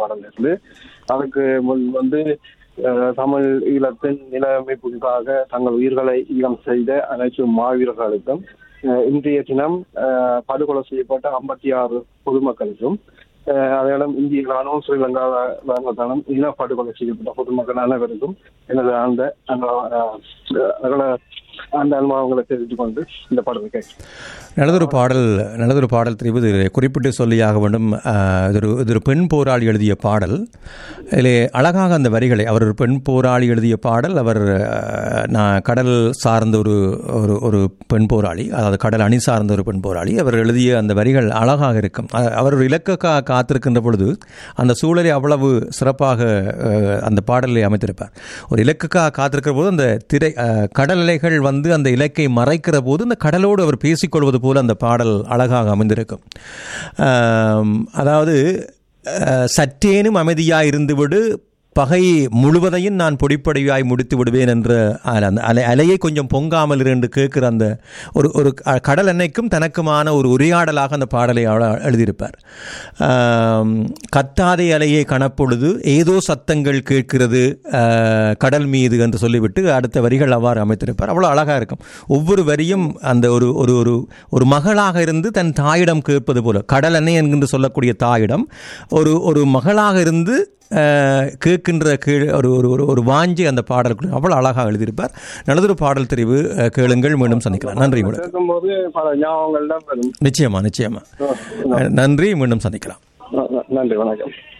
பாடல் இருந்து அதுக்கு முன் வந்து அஹ், தமிழ் ஈழத்தின் நிலையமைப்புக்காக தங்கள் உயிர்களை ஈழம் செய்த அனைத்து மாவீரர்களுக்கும் அஹ், இன்றைய தினம் அஹ், படுகொலை செய்யப்பட்ட ஐம்பத்தி ஆறு பொதுமக்களுக்கும் அஹ், அதேடம் இந்திய ராணுவம் ஸ்ரீலங்கா ராணுவத்தாலும் இனப்படுகொலை செய்யப்பட்ட பொதுமக்கள் அனைவருக்கும் எனது அந்த அந்த அஹ், அகல அந்த அனுபவங்களை தெரிவித்துக் கொண்டு இந்த பாடலை கேட்கிறேன் நல்லதொரு பாடல் நல்லதொரு பாடல் தெரிவு இது குறிப்பிட்டு சொல்லியாக வேண்டும் ஆஹ், இது ஒரு இது ஒரு பெண் போராளி எழுதிய பாடல் இதிலே அழகாக அந்த வரிகளை அவர் ஒரு பெண் போராளி எழுதிய பாடல் அவர் ஆஹ், நான் கடல் சார்ந்த ஒரு ஒரு ஒரு பெண் போராளி அதாவது கடல் அணி சார்ந்த ஒரு பெண் போராளி அவர் எழுதிய அந்த வரிகள் அழகாக இருக்கும் அ- அவர் ஒரு இலக்கா காத்திருக்கின்ற பொழுது அந்த சூழலை அவ்வளவு சிறப்பாக ஆஹ், அந்த பாடலை அமைத்திருப்பார் ஒரு இலக்குக்காக காத்திருக்கிற போது அந்த திரை ஆஹ், கடல் அலைகள் வந்து அந்த இலக்கை மறைக்கிற போது அந்த கடலோடு அவர் பேசிக்கொள்வது போல அந்த பாடல் அழகாக அமைந்திருக்கும் ஆம், அதாவது அஹ், சற்றேனும் அமைதியாய் இருந்துவிடு பகை முழுவதையும் நான் பொடிப்படியாய் முடித்து விடுவேன் என்ற அல- அந்த அலை அலையை கொஞ்சம் பொங்காமல் இருந்து கேட்கிற அந்த ஒரு ஒரு க- கடல் எண்ணெய்க்கும் தனக்குமான ஒரு உரையாடலாக அந்த பாடலை அவ- எழுதியிருப்பார் ஆம், கத்தாதே அலையை கணப்பொழுது ஏதோ சத்தங்கள் கேட்கிறது ஆஹ், கடல் மீது என்று சொல்லிவிட்டு அடுத்த வரிகள் அவ்வாறு அமைத்திருப்பார் அவ்வளோ அழகாக இருக்கும் ஒவ்வொரு வரியும் அந்த ஒரு ஒரு ஒரு ஒரு மகளாக இருந்து தன் தாயிடம் கேட்பது போல கடல் எண்ணெய் என்கின்ற சொல்லக்கூடிய தாயிடம் ஒரு ஒரு மகளாக இருந்து ஆஹ், கேட்கின்ற கீழ் ஒரு ஒரு ஒரு ஒரு வாஞ்சி அந்த பாடலுக்குள்ள அவ்வளோ அழகாக எழுதியிருப்பார் நல்லதொரு பாடல் தெரிவு அஹ், கேளுங்கள் மீண்டும் சந்திக்கலாம் நன்றி உங்களுக்கு கேட்கும்போது பல ஞாபகங்கள் தான் வரும் நிச்சயமா நிச்சயமா அஹ், நன்றி மீண்டும் சந்திக்கலாம் நன்றி வணக்கம்